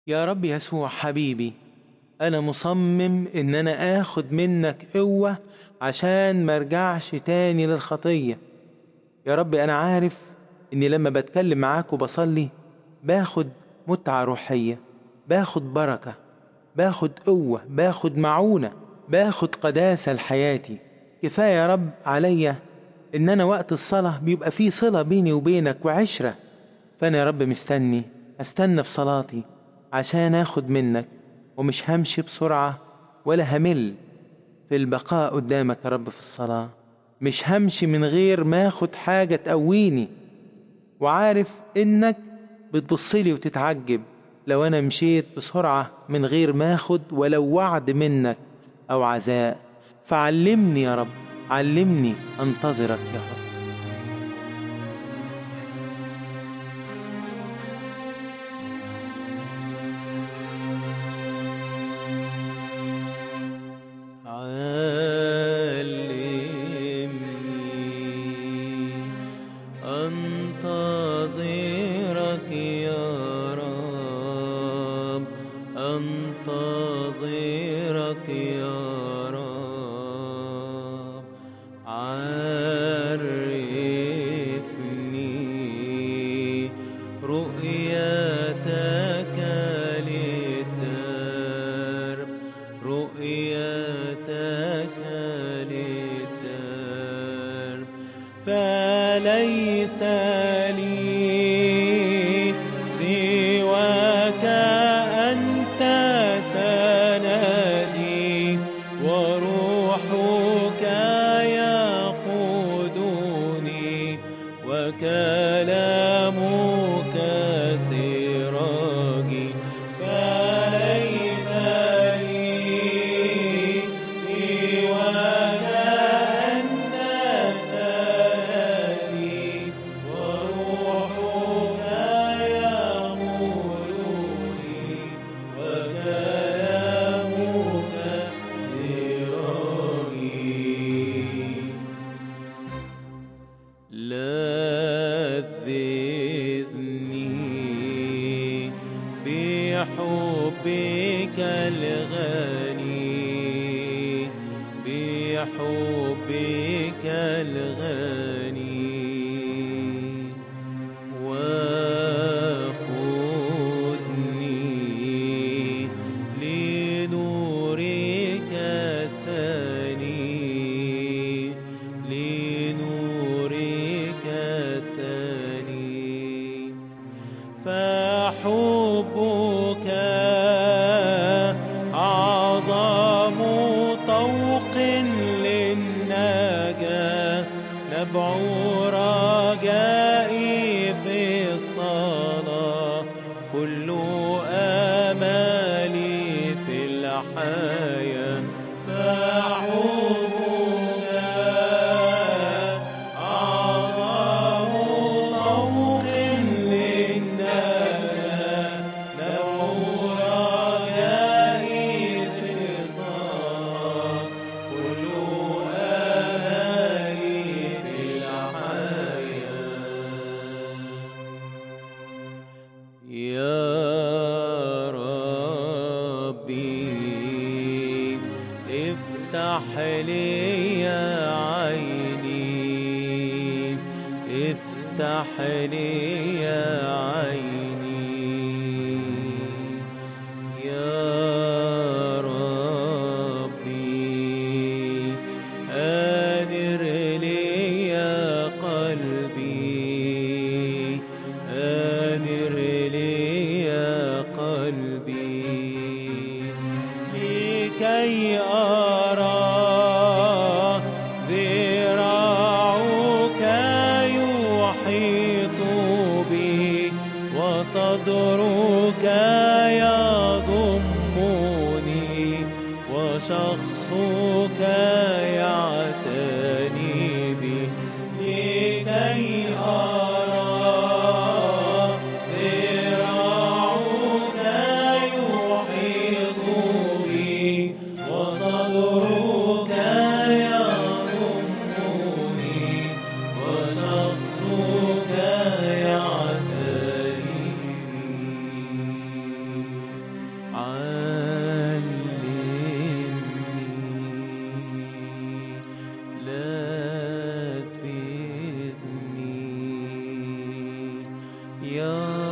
يا رب يسوع حبيبي أنا مصمم إن أنا آخد منك قوة عشان مرجعش تاني للخطية يا رب أنا عارف إني لما بتكلم معاك وبصلي باخد متعة روحية باخد بركة باخد قوة باخد معونة باخد قداسة لحياتي كفاية يا رب عليا إن أنا وقت الصلاة بيبقى فيه صلة بيني وبينك وعشرة فأنا يا رب مستني أستنى في صلاتي عشان آخد منك ومش همشي بسرعة ولا همل في البقاء قدامك يا رب في الصلاة مش همشي من غير ما اخد حاجة تقويني وعارف انك بتبصلي وتتعجب لو انا مشيت بسرعة من غير ما اخد ولو وعد منك او عزاء فعلمني يا رب علمني انتظرك يا رب علمني أنتظرك يا رب أنتظرك يا رب عرفني رؤيتك للدرب رؤيتك للدرب فليس لي سواك أنت سندي وروحك يقودني وكلامك سراجي فليس لي سواك أنت سندي وروحك يقودني وكلامك سراجي لذذني بحبك الغني بحبك الغني وقدني لنورك سني لنورك سني فحبك أعظم طوق للنجاة نبع رجائي في الصلاة كل آمالي في الحياة فحبك أعظم طوق للنجاة نبع رجائي في الصلاة كل آمالي في الحياة يا ربي افتح لي عيني افتح لي عيني يا ربي أنر لي قلبي أنر لي قلبي لكي أرى ذراعك يحيط بي وصدرك يضمني وشخصك يعتني بي لكي أرى ذراعك يحيط بي وصدرك يضمني وشخصك يعتني بي علمني لا تفيدني يا